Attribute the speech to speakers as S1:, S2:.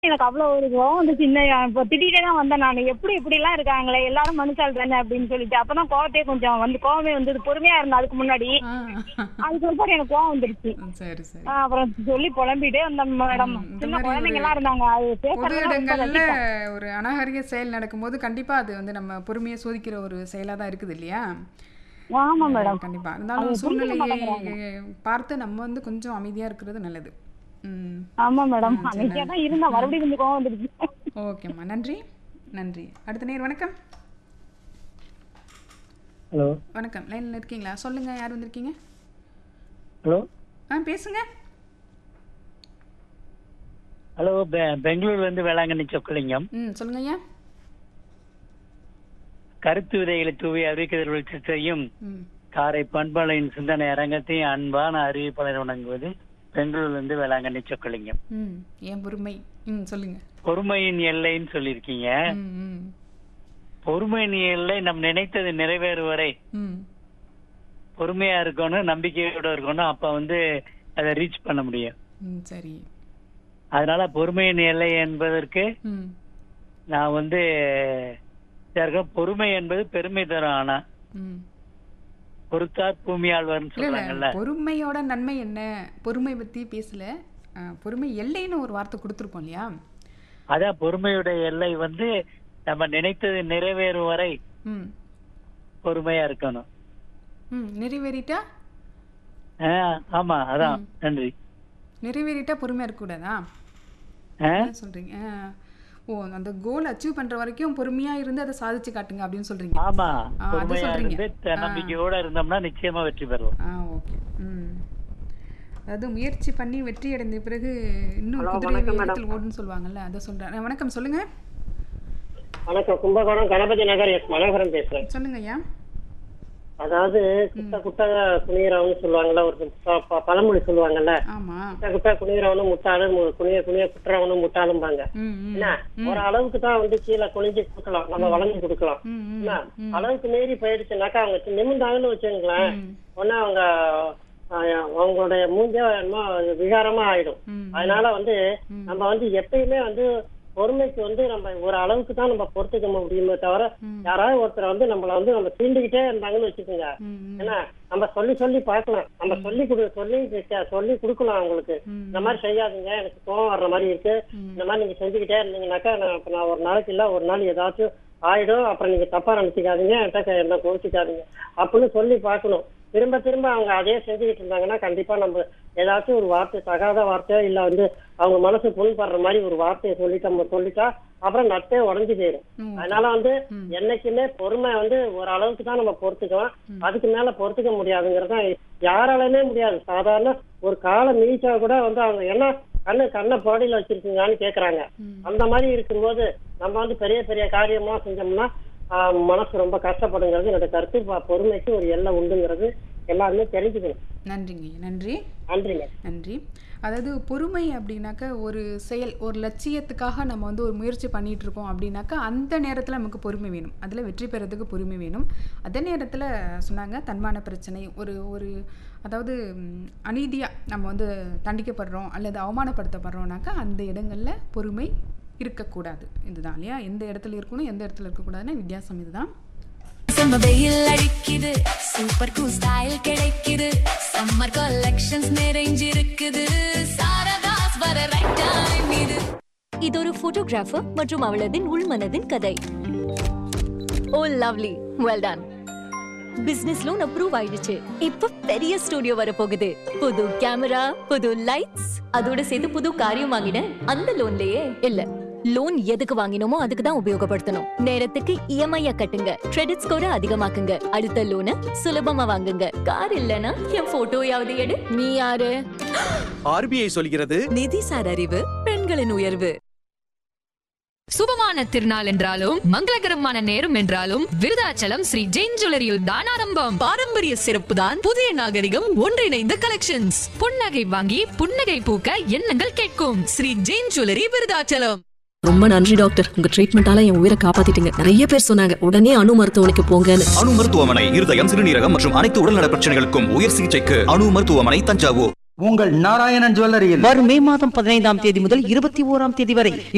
S1: எனக்கு அவ்வளோ ஒரு கோவம் வந்துச்சு இன்னும் இப்போ திட்டிகிட்டே தான் வந்தேன் நான் எப்படி இப்படிலாம் இருக்காங்களே எல்லாரும் மனுஷால் தானே அப்படின்னு சொல்லிட்டு அப்பதான் கோவத்தையே கொஞ்சம் வந்து கோவமே வந்தது பொறுமையா இருந்தேன் அதுக்கு முன்னாடி
S2: ஆ.
S1: அதுக்கு அப்புறம் எனக்கு கோவம் வந்துருச்சு
S2: சரி சரி
S1: ஆ, அப்புறம் சொல்லி புலம்பிட்டு அந்த மேடம்
S2: ம், இந்த
S1: சின்ன
S2: மாதிரி
S1: குழந்தைங்க எல்லாம் இருந்தாங்க அது
S2: பொது
S1: பேசுறதெல்லாம் ரொம்ப
S2: இடங்கள்ல
S1: ரசிப்பேன்.
S2: ஒரு அநாகரிக செயல் நடக்கும்போது கண்டிப்பா அது வந்து நம்ம பொறுமையை சோதிக்கிற ஒரு செயலா தான் இருக்குது இல்லையா
S1: ஆமா மேடம்
S2: கண்டிப்பா இருந்தாலும்
S1: அது புரிஞ்சுக்க
S2: சூழ்நிலையை பார்த்து நம்ம வந்து கொஞ்சம் அமைதியா இருக்கிறது நல்லது ம்
S1: ஆமா மேடம்
S2: ஆ, சரி.
S1: அமைதியா தான் இருந்தேன் மறுபடியும் கொஞ்சம் கோவம் வந்துருச்சு
S2: ஓகேம்மா நன்றி நன்றி அடுத்த நேர் வணக்கம்
S3: ஹலோ
S2: வணக்கம் லைன்ல இருக்கீங்களா சொல்லுங்க யார் வந்திருக்கீங்க
S3: ஹலோ
S2: ஆ பேசுங்க
S3: ஹலோ பெ- பெங்களூர்லேருந்து வேளாங்கண்ணி சொக்கலிங்கம்
S2: ம் சொல்லுங்க ஐயா
S3: கருத்து விதைகளை தூவி அறிவிக்கதிர் வெளிச்சத்தையும்
S2: ம்
S3: காரை பண்பாளையின் சிந்தனை அரங்கத்தையும் அன்பான அறிவிப்பாளர் வணங்குவது பெங்களூர்லேருந்து வேளாங்கண்ணி சொக்கலிங்கம்
S2: ம் ஏன் பொறுமை ம் சொல்லுங்க
S3: பொறுமையின் எல்லைன்னு சொல்லியிருக்கீங்க
S2: ம் ம்
S3: பொறுமையின் எல்லை நம் நினைத்தது நிறைவேறும் வரை
S2: ம்
S3: பொறுமையா இருக்கணும் நம்பிக்கையோட இருக்கணும் அப்ப வந்து அதை ரீச் பண்ண முடியும்
S2: ம் சரி
S3: அதனால பொறுமையின் எல்லை என்பதற்கு
S2: ம்
S3: நான் வந்து யாருக்கா பொறுமை என்பது பெருமை தரும் ஆனா
S2: ம்
S3: பொறுத்தார் பூமி ஆழ்வார்னு
S2: இல்ல இல்ல
S3: சொல்றாங்கல்ல
S2: பொறுமையோட நன்மை என்ன பொறுமை பத்தி பேசல ஆ, பொறுமை எல்லைன்னு ஒரு வார்த்தை கொடுத்துருக்கோம் இல்லையா
S3: அதான் பொறுமையுடைய எல்லை வந்து நம்ம நினைத்தது நிறைவேறும் வரை
S2: ம்
S3: பொறுமையா இருக்கணும்
S2: ம் நிறைவேறிட்டா
S3: ஆ, ஆமா அதான் நன்றி
S2: நிறைவேறிட்டா பொறுமையா இருக்கக்கூடாதா
S3: ஆ?
S2: என்ன சொல்றீங்க ஆ, ஓ அந்த கோல் அச்சீவ் பண்ற வரைக்கும் பொறுமையா இருந்து அதை சாதிச்சு காட்டுங்க அப்படின்னு சொல்றீங்க
S3: ஆமா
S2: ஆ, அது
S3: பொறுமையா
S2: சொல்றீங்க.
S3: இருந்து தன்னம்பிக்கையோட இருந்தோம்னா நிச்சயமா வெற்றி பெறலாம்
S2: ஆ ஓகே ம் அதாவது முயற்சி பண்ணி வெற்றி அடைந்த பிறகு இன்னும்
S4: ஹலோ,
S2: குதிரை
S4: வணக்கம்
S2: வேகத்தில் ஓடுன்னு சொல்லுவாங்கல்ல அதை சொல்றேன் ஆ, வணக்கம் சொல்லுங்க
S4: வணக்கம் கும்பகோணம் கணபதி நகர் எஸ் மனோகரன் பேசுறேன்
S2: சொல்லுங்க ஐயா
S4: அதாவது குட்ட குட்ட குனியறவன்னு சொல்லுவாங்கல்ல ஒரு ப- ப- பழமொழி சொல்லுவாங்கல்ல
S2: ஆமா
S4: குட்ட குட்ட குனியறவனும் முட்டாளும் மு- குனிய குனிய குட்டுறவனும் முட்டாளும்பாங்க
S2: ம் ம்
S4: என்ன ஒரு அளவுக்கு தான் வந்து கீழே குனிஞ்சு கொடுக்கலாம் நம்ம வளைஞ்சு கொடுக்கலாம்
S2: ம் ம்
S4: என்ன அளவுக்கு மீறி போயிடுச்சுனாக்கா அவங்க நிமிந்தாங்கன்னு வச்சுங்களேன்
S2: ம்.
S4: ஒன்னா அவங்க ஆஹ், அவங்களுடைய மூஞ்ச என்னமோ விகாரமா ஆயிடும்
S2: ம்.
S4: அதனால வந்து நம்ம வந்து எப்பயுமே வந்து பொறுமைக்கு வந்து நம்ம ஒரு அளவுக்கு தான் நம்ம பொறுத்துக்க முடியுமே தவிர யாராவது ஒருத்தர் வந்து நம்மள வந்து நம்ம தீண்டிக்கிட்டே இருந்தாங்கன்னு வச்சுக்கோங்க
S2: ம் ம்
S4: ஏன்னா நம்ம சொல்லி சொல்லி பார்க்கலாம் நம்ம சொல்லி கொடு சொல்லி கே- சொல்லி கொடுக்கலாம் அவங்களுக்கு இந்த மாதிரி செய்யாதீங்க எனக்கு கோவம் வர்ற மாதிரி இருக்கு இந்த மாதிரி நீங்க செஞ்சுக்கிட்டே இருந்தீங்கன்னாக்கா நான் இப்ப நான் ஒரு நாளைக்கு இல்ல ஒரு நாள் ஏதாச்சும் ஆயிடும் அப்புறம் நீங்க தப்பா நினைச்சுக்காதீங்க என்கிட்ட என்ன கோவிச்சுக்காதீங்க அப்படின்னு சொல்லி பார்க்கணும் திரும்ப திரும்ப அவங்க அதே செஞ்சுக்கிட்டு இருந்தாங்கன்னா கண்டிப்பா நம்ம ஏதாச்சும் ஒரு வார்த்தை தகாத வார்த்தை இல்ல வந்து அவங்க மனசு புண்படுற மாதிரி ஒரு வார்த்தையை சொல்லிட்டு நம்ம சொல்லிட்டா அப்புறம் நட்பே உடஞ்சு போயிடும்
S2: ம்.
S4: அதனால வந்து என்னைக்குமே பொறுமை வந்து ஒரு அளவுக்கு தான் நம்ம பொறுத்துக்கலாம் அதுக்கு மேல பொறுத்துக்க முடியாதுங்கிறது தான் யாராலுமே முடியாது சாதாரண ஒரு காலை மீச்சா கூட வந்து அவங்க என்ன கண்ணு கண்ணை பாடியில வச்சிருக்கீங்களான்னு கேக்குறாங்க அந்த மாதிரி இருக்கும்போது நம்ம வந்து பெரிய பெரிய காரியமா செஞ்சோம்னா ஆஹ், மனசு ரொம்ப கஷ்டப்படுங்கிறது என்னோட கருத்து ப- பொறுமைக்கு ஒரு எல்லை உண்டுங்கிறது எல்லாருமே தெரிஞ்சுக்கணும்
S2: நன்றிங்க ஐயா, நன்றி
S4: நன்றிங்க
S2: நன்றி அதாவது பொறுமை அப்படின்னாக்க ஒரு செயல் ஒரு லட்சியத்துக்காக நம்ம வந்து ஒரு முயற்சி பண்ணிட்டு இருக்கோம் அப்படின்னாக்கா அந்த நேரத்தில் நமக்கு பொறுமை வேணும் அதில் வெற்றி பெறதுக்கு பொறுமை வேணும் அதே நேரத்தில் சொன்னாங்க தன்மான பிரச்சனை ஒரு ஒரு அதாவது ம், அநீதியா நம்ம வந்து தண்டிக்கப்படுறோம் அல்லது அவமானப்படுத்தப்படுறோம்னாக்கா அந்த இடங்களில் பொறுமை இருக்கக்கூடாது இதுதான் இல்லையா எந்த இடத்துல இருக்கணும் எந்த இடத்துல இருக்கக்கூடாதுன்னா வித்தியாசம் இதுதான்
S5: செம்ம வெயில் அடிக்குது சூப்பர் கூல் ஸ்டைல் கிடைக்குது சம்மர் கலெக்ஷன்ஸ் நிறைஞ்சிருக்குது சாரதாஸ் வர ரைட் டைம் இது
S6: இது ஒரு போட்டோகிராஃபர் மற்றும் அவளதின் உள்மனதின் கதை oh lovely well done business loan approve ஆயிடுச்சு இப்ப பெரிய ஸ்டுடியோ வர போகுது புது கேமரா புது லைட்ஸ் அதோட சேர்த்து புது காரியம் வாங்கினேன் அந்த லோன்லயே இல்ல லோன் எதுக்கு வாங்கினோமோ அதுக்கு தான் உபயோகப்படுத்தணும் நேரத்துக்கு இஎம்ஐ கட்டுங்க கிரெடிட் ஸ்கோரை அதிகமாக்குங்க அடுத்த லோனை சுலபமா வாங்குங்க கார் இல்லனா என் போட்டோயாவது எடு நீ யாரு
S7: ஆர்பிஐ சொல்கிறது
S8: நிதிசார் அறிவு பெண்களின் உயர்வு
S9: சுபமான திருநாள் என்றாலும் மங்களகரமான நேரம் என்றாலும் விருதாச்சலம் ஸ்ரீ ஜெயின் ஜுவல்லரியில் தான் ஆரம்பம்
S8: பாரம்பரிய சிறப்பு தான் புதிய நாகரிகம் ஒன்றிணைந்த கலெக்ஷன்ஸ்
S9: புன்னகை வாங்கி புன்னகை பூக்க எண்ணங்கள் கேட்கும்
S8: ஸ்ரீ ஜெயின் ஜுவல்லரி விருதாச்சலம்
S10: ரொம்ப நன்றி டாக்டர் உங்க ட்ரீட்மெண்டால என் உயிரை காப்பாத்திட்டீங்க நிறைய பேர் சொன்னாங்க உடனே அணு மருத்துவமனைக்கு போங்கன்னு
S7: அணு மருத்துவமனை இருதயம் சிறுநீரகம் மற்றும் அனைத்து உடல்நல பிரச்சனைகளுக்கும் உயர் சிகிச்சைக்கு அணு மருத்துவமனை தஞ்சாவூர்
S11: உங்கள் நாராயணன் ஜுவல்லரியில்
S12: வரும் மே மாதம் பதினைந்தாம் தேதி முதல் இருபத்தி ஓராம் தேதி வரை